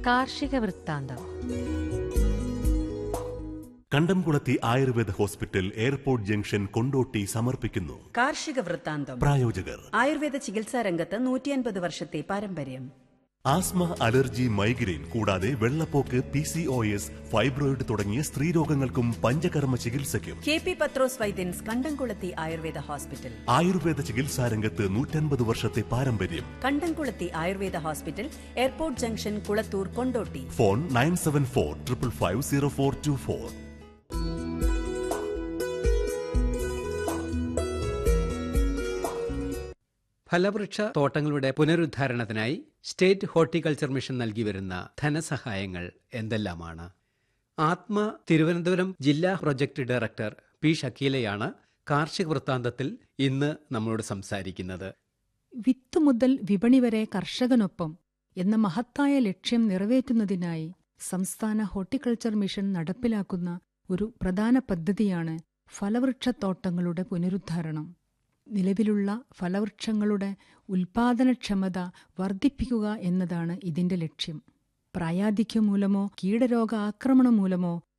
കാർഷിക വൃത്താന്തം Kandamkulathi Ayurveda hospital airport junction Kondotty സമർപ്പിക്കുന്നു കാർഷിക വൃത്താന്തം പ്രായോജകർ ആയുർവേദ ചികിത്സാ രംഗത്ത് നൂറ്റിയൻപത് വർഷത്തെ പാരമ്പര്യം ആസ്മ അലർജി മൈഗ്രെയിൻ കൂടാതെ വെള്ളപ്പോക്ക് P C O S fibroid തുടങ്ങിയ സ്ത്രീരോഗങ്ങൾക്കും പഞ്ചകർമ്മ ചികിത്സയ്ക്കും കെ പി പത്രോസ് വൈദ്യൻസ് കണ്ടംകുളത്തി ആയുർവേദ ഹോസ്പിറ്റൽ ആയുർവേദ ചികിത്സാ രംഗത്ത് നൂറ്റൻപത് വർഷത്തെ പാരമ്പര്യം Kandamkulathi Ayurveda hospital airport junction Kulathur Kondotty phone nine seven four triple five zero four two four ഫലവൃക്ഷ തോട്ടങ്ങളുടെ പുനരുദ്ധാരണത്തിനായി സ്റ്റേറ്റ് ഹോർട്ടിക്കൾച്ചർ മിഷൻ നൽകി വരുന്ന ധനസഹായങ്ങൾ എന്തെല്ലാമാണ് ആത്മ തിരുവനന്തപുരം ജില്ലാ പ്രൊജക്ട് ഡയറക്ടർ പി ഷക്കീലയാണ് കാർഷിക വൃത്താന്തത്തിൽ ഇന്ന് നമ്മളോട് സംസാരിക്കുന്നത് വിത്ത് മുതൽ വിപണി വരെ കർഷകനൊപ്പം എന്ന മഹത്തായ ലക്ഷ്യം നിറവേറ്റുന്നതിനായി സംസ്ഥാന ഹോർട്ടിക്കൾച്ചർ മിഷൻ നടപ്പിലാക്കുന്ന ഒരു പ്രധാന പദ്ധതിയാണ് ഫലവൃക്ഷത്തോട്ടങ്ങളുടെ പുനരുദ്ധാരണം നിലവിലുള്ള ഫലവൃക്ഷങ്ങളുടെ ഉൽപാദനക്ഷമത വർദ്ധിപ്പിക്കുക എന്നതാണ് ഇതിന്റെ ലക്ഷ്യം പ്രായാധിക്യം മൂലമോ കീടരോഗ ആക്രമണം മൂലമോ